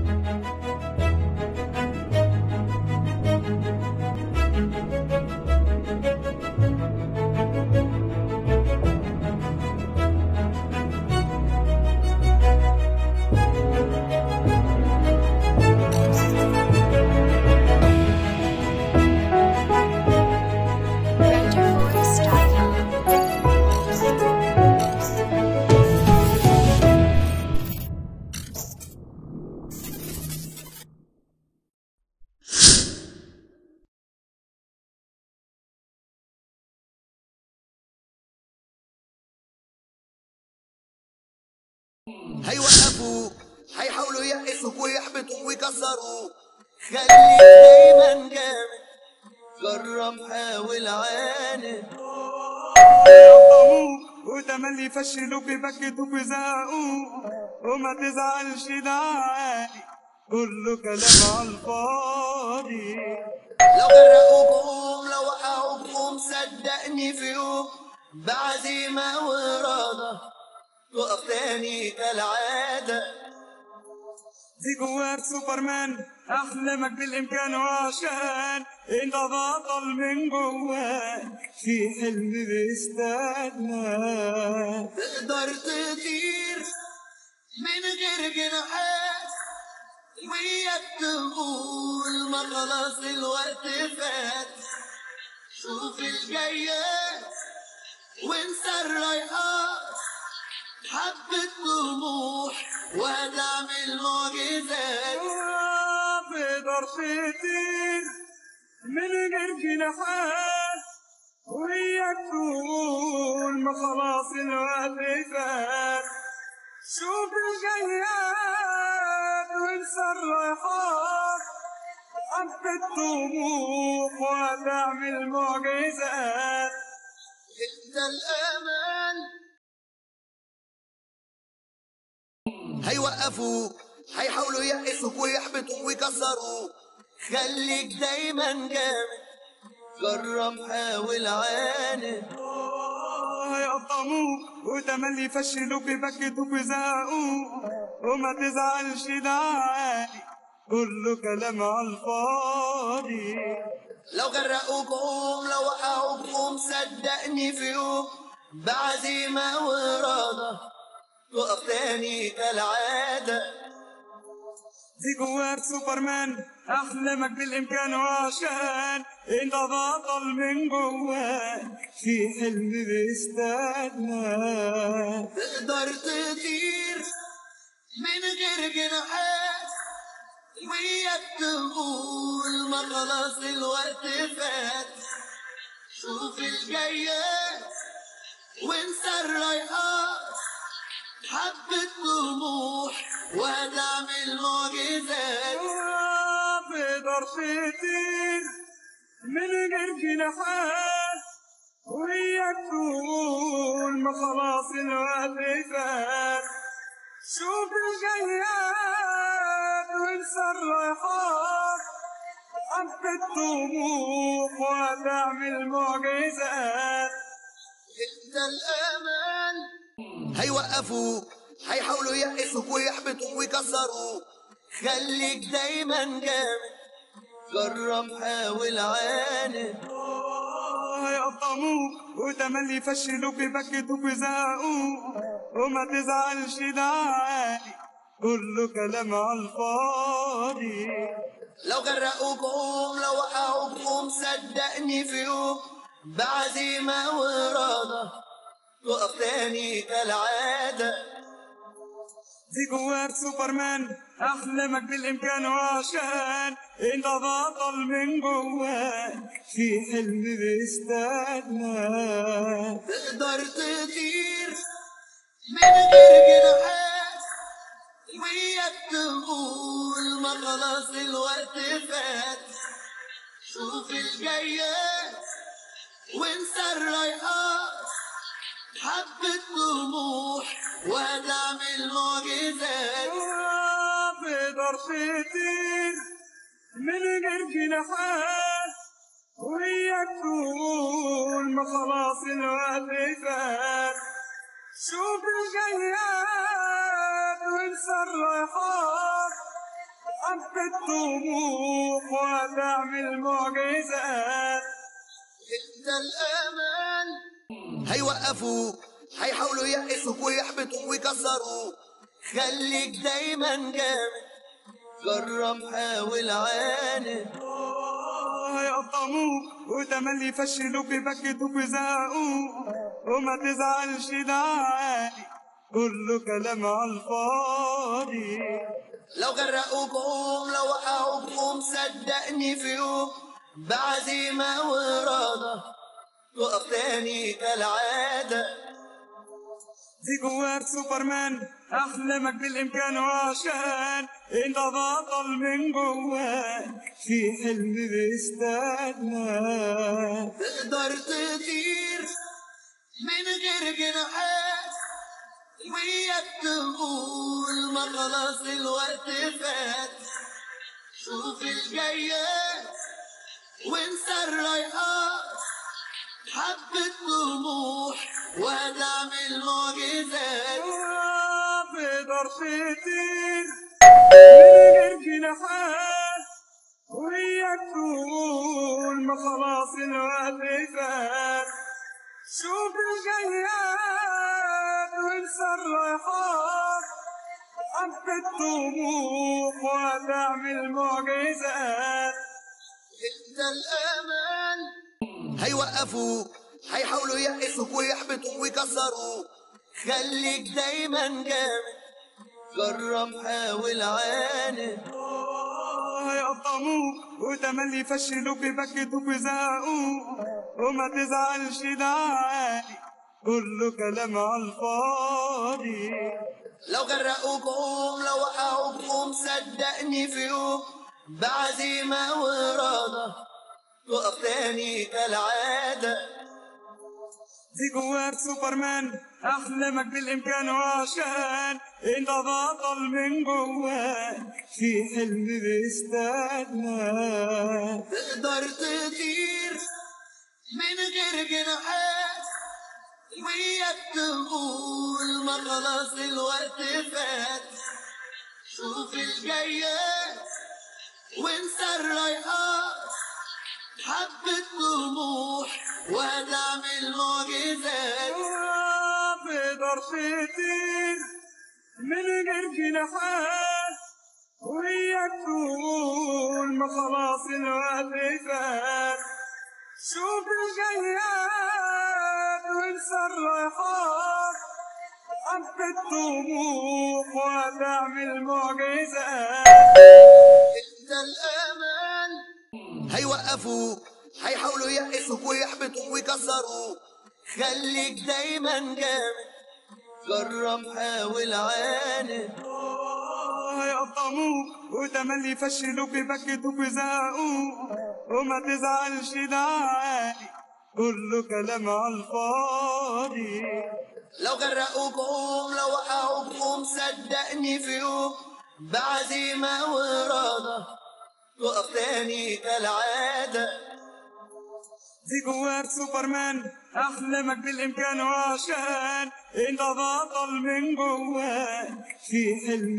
هيوقفوك هيحاولوا يقسوك ويحبطوك ويكسروك خليك دايما جامد جرب حاول عاند يقطعوك وتملي يفشلوك يبكتوك ويزهقوك وما تزعلش ده عادي كله كلام على الفاضي لو غرقوك قوم لو وقعوك قوم صدقني في يوم بعزيمة وإرادة تقف تاني كالعادة دي جواك سوبرمان احلامك بالامكان وعشان انت بطل من جواك في حلم بيستناك تقدر تطير من غير جناحات وياك تقول ما خلاص الوقت فات شوف الجايات وانسى الرايحات حبة طموح وهتعمل معجزات تقدر تطير من غير جناحات وياك تقول ما خلاص الوقت فات شوف الجياد وانسى الرايحات حبة طموح وهتعمل معجزات انت الامل هيوقفوك هيحاولوا يقسوك ويحبطوك ويكسروك خليك دايما جامد جرب حاول عاند هيقطموك وتملي يفشلوك يبكتوك ويزهقوك وما تزعلش ده عادي كله كلام على الفاضي لو غرقوك قوم لو وقعوك قوم صدقني في يوم بعزيمة وإرادة تقف تاني كالعادة دي جواك سوبرمان احلامك بالامكان وعشان انت بطل من جواك في حلم بيستناك تقدر تطير من غير جناحات وياك تقول ما خلاص الوقت فات شوف الجايات وانسى الرايحات حبة طموح وهتعمل معجزات تقدر تطير من غير جناحات وياك تقول ما خلاص الوقت فات شوف الجياد وانسى الرايحات حبة طموح وهتعمل معجزات انت الامل هيوقفوك هيحاولوا يقسوك ويحبطوك ويكسروك خليك دايما جامد جرب حاول عاند هيقطموك وتملي يفشلوك يبكتوك ويزهقوك وما تزعلش ده عادي كله كلام على الفاضي لو غرقوك قوم لو وقعوك قوم صدقني في يوم بعزيمة وإرادة تقف تاني كالعادة دي جواك سوبرمان احلامك بالامكان وعشان انت بطل من جواك في حلم بيستناك تقدر تطير من غير جناحات وياك تقول ما خلاص الوقت فات شوف الجايات وانسى الرايحات حبة طموح وهتعمل معجزات تقدر تطير من غير جناحات وياك تقول ما خلاص الوقت فات شوف الجياد وانسى الرايحات حبة طموح وتعمل معجزات انت الامان هيوقفوك هيحاولوا ييأسوك ويحبطوك ويكسروك خليك دايما جامد جرب حاول عاند هيقطموك وتملي يفشلوك يبكتوك ويزهقوك وما تزعلش ده عادي كله كلام على الفاضي لو غرقوك قوم لو وقعوك قوم صدقني في يوم بعزيمة وإرادة تقف تاني كالعادة دي جواك سوبرمان احلامك بالامكان وعشان انت بطل من جواك في حلم بيستناك تقدر تطير من غير جناحات وياك تقول ما خلاص الوقت فات شوف الجايات وانسى الرايحات حبة طموح وهتعمل معجزات تقدر تطير من غير جناحات وياك تقول ما خلاص الوقت فات شوف الجياد وانسى الرايحات حبة طموح وتعمل معجزات انت الامان هيوقفوك هيحاولوا ييأسوك ويحبطوك ويكسروك خليك دايما جامد جرب حاول عاند هيقطموك وتملي يفشلوك يبكتوك ويزهقوك وما تزعلش ده عادي كله كلام على الفاضي لو غرقوك قوم لو وقعوك قوم صدقني في يوم بعزيمة وإرادة تقف تاني كالعادة دي جواك سوبرمان احلامك بالامكان وعشان انت بطل من جواك في حلم بيستناك تقدر تطير من غير جناحات وياك تقول ما خلاص الوقت فات شوف الجايات وانسى الرايحات حبة طموح وهتعمل معجزات تقدر تطير من غير جناحات وياك تقول ما خلاص الوقت فات شوف الجياد وانسى الرايحات حبة طموح وتعمل معجزات انت الامان هيوقفوك هيحاولوا ييأسوك ويحبطوك ويكسروك خليك دايما جامد جرب حاول عاند هيقطموك وتملي يفشلوك يبكتوك ويزهقوك وما تزعلش ده عادي كله كلام على الفاضي لو غرقوك قوم لو وقعوك قوم صدقني في يوم بعزيمة وإرادة تقف تاني كالعادة دي جواك سوبرمان احلامك بالامكان وعشان انت بطل من جواك في حلم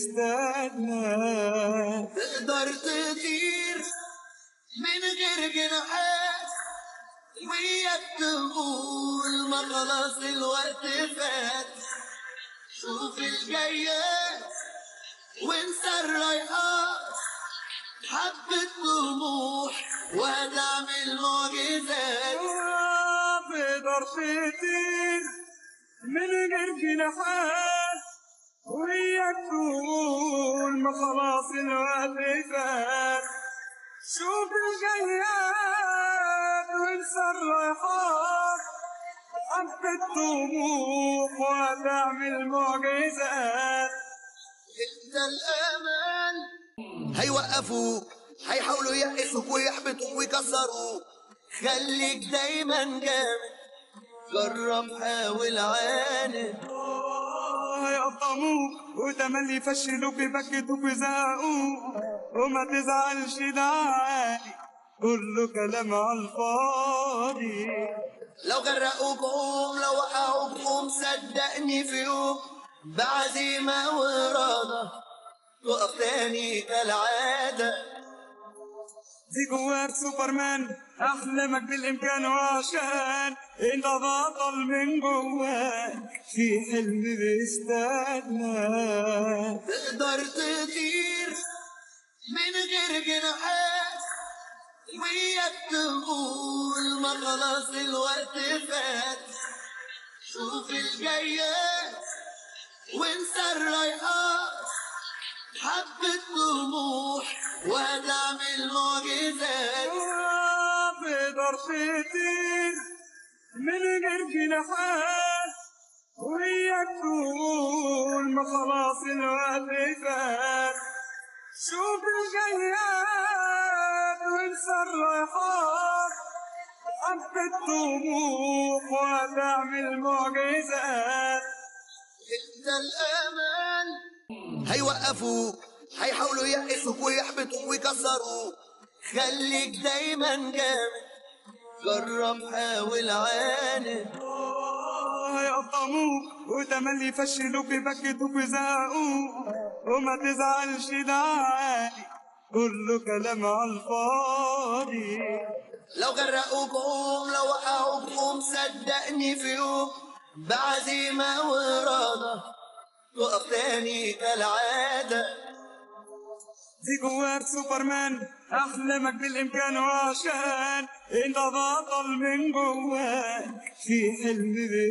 بيستناك تقدر تطير من غير جناحات وياك تقول ما خلاص الوقت فات شوف الجايات وانسى الرايحات حبة طموح وهتعمل معجزات تقدر تطير من غير جناحات وياك تقول ما خلاص الوقت فات شوف الجياد وانسى الرايحات حبة طموح وتعمل معجزات انت الامان هيوقفوك هيحاولوا ييأسوك ويحبطوك ويكسروك خليك دايما جامد جرب حاول عاند هيقطموك وتملي يفشلوك يبكتوك ويزهقوك وما تزعلش ده عادي كله كلام على الفاضي لو غرقوك قوم لو وقعوك قوم صدقني في يوم بعزيمة وإرادة تقف تاني كالعادة دي جواك سوبرمان احلامك بالامكان وعشان انت بطل من جواك في حلم بيستناك تقدر تطير من غير جناحات وياك تقول ما خلاص الوقت فات شوف الجايات وانسى الرايحات حبة طموح وهتعمل معجزات تقدر تطير من غير جناحات وياك تقول ما خلاص الوقت فات شوف الجياد وانسى الرايحات حبة طموح وهتعمل معجزات انت الامل هيوقفوك هيحاولوا ييأسوك ويحبطوك ويكسروك خليك دايما جامد جرب حاول عاند هيقطموك وتملي يفشلوك يبكتوك ويزهقوك وما تزعلش ده عادي كله كلام على الفاضي لو غرقوك قوم لو وقعوك قوم صدقني في يوم بعزيمة وإرادة تقف تاني كالعادة دي جواك سوبرمان احلامك بالامكان وعشان انت بطل من جواك في حلم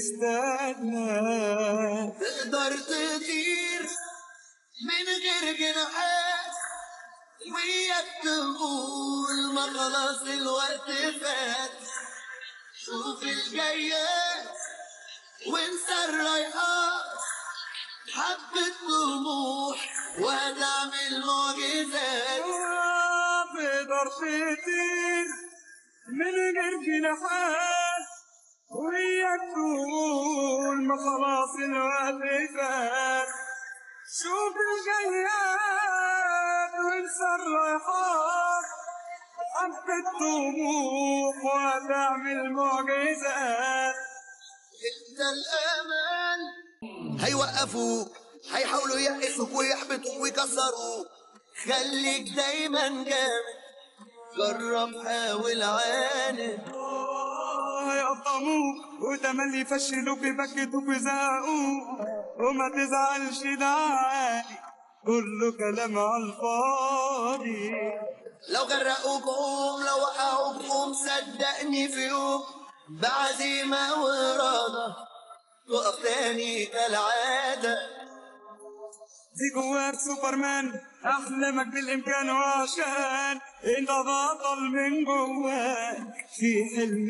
بيستناك تقدر تطير من غير جناحات وياك تقول ما خلاص الوقت فات شوف الجايات وانسى الرايحات حبة طموح وهتعمل معجزات تقدر تطير من غير جناحات وياك تقول ما خلاص الوقت فات شوف الجياد وانسى الرايحات حبة طموح وهتعمل معجزات انت الامل هيوقفوك هيحاولوا ييأسوك ويحبطوك ويكسروك خليك دايما جامد جرب حاول عاند هيقطموك وتملي يفشلوك يبكتوك ويزهقوك وما تزعلش ده عادي كله كلام على الفاضي لو غرقوك قوم لو وقعوك قوم صدقني في يوم بعزيمة وإرادة تقف تاني كالعادة دي جواك سوبرمان احلامك بالامكان وعشان انت بطل من جواك في حلم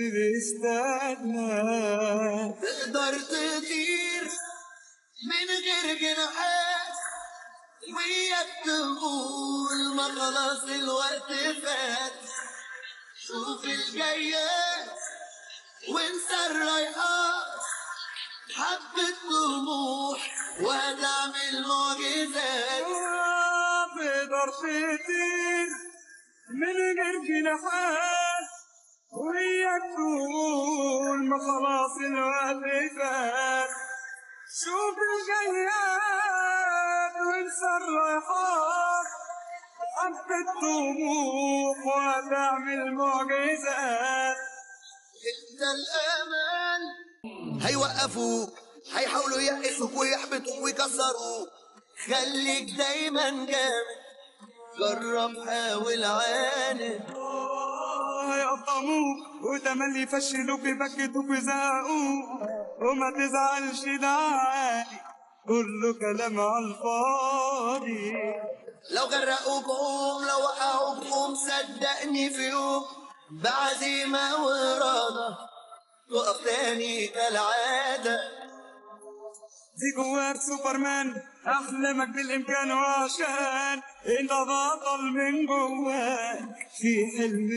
بيستناك تقدر تطير من غير جناحات وياك تقول ما خلاص الوقت فات شوف الجايات وانسى الرايحات حبة طموح وهتعمل معجزات تقدر تطير من غير جناحات وياك تقول ما خلاص الوقت فات شوف الجياد وانسى الرايحات حبة طموح وهتعمل معجزات انت الامل هيوقفوك هيحاولوا ييأسوك ويحبطوك ويكسروك خليك دايما جامد جرب حاول عاند هيقطموك وتملي يفشلوك يبكتوك ويزهقوك وما تزعلش ده عادي كله كلام على الفاضي لو غرقوك قوم لو وقعوك قوم صدقني في يوم بعزيمة وإرادة تقف تاني كالعادة دي جواك سوبرمان احلامك بالامكان وعشان انت بطل من جواك في حلم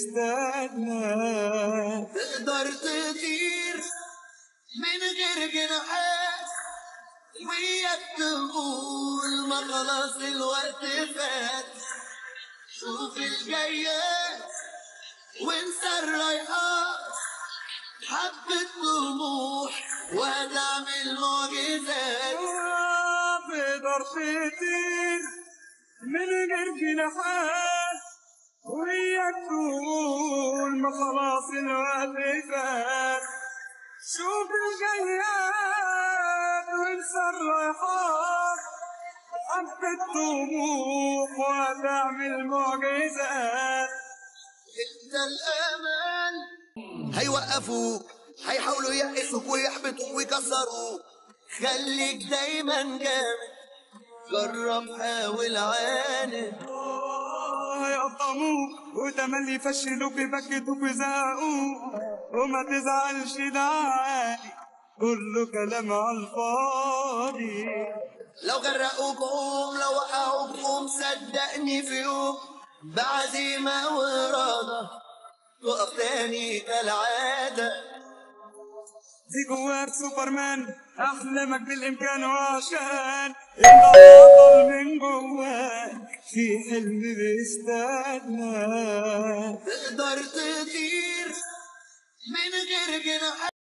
بيستناك تقدر تطير من غير جناحات وياك تقول ما خلاص الوقت فات شوف الجايات وانسى الرايحات حبة طموح وهتعمل معجزات تقدر تطير جناحات وياك تقول ما خلاص الوقت فات شوف الجياد وانسى الرايحات حبة طموح وتعمل معجزات انت الامان هيوقفوك هيحاولوا ييأسوك ويحبطوك ويكسروك خليك دايما جامد جرب حاول عاند هيقطموك وتملي يفشلوك يبكتوك ويزهقوك وما تزعلش ده عادي كله كلام على الفاضي لو غرقوك قوم لو وقعوك قوم صدقني في يوم بعزيمة وإرادة تقف تاني كالعادة دي جواك سوبرمان احلامك بالامكان وعشان انت بطل من جواك في حلم بيستناك تقدر تطير من غير جناحات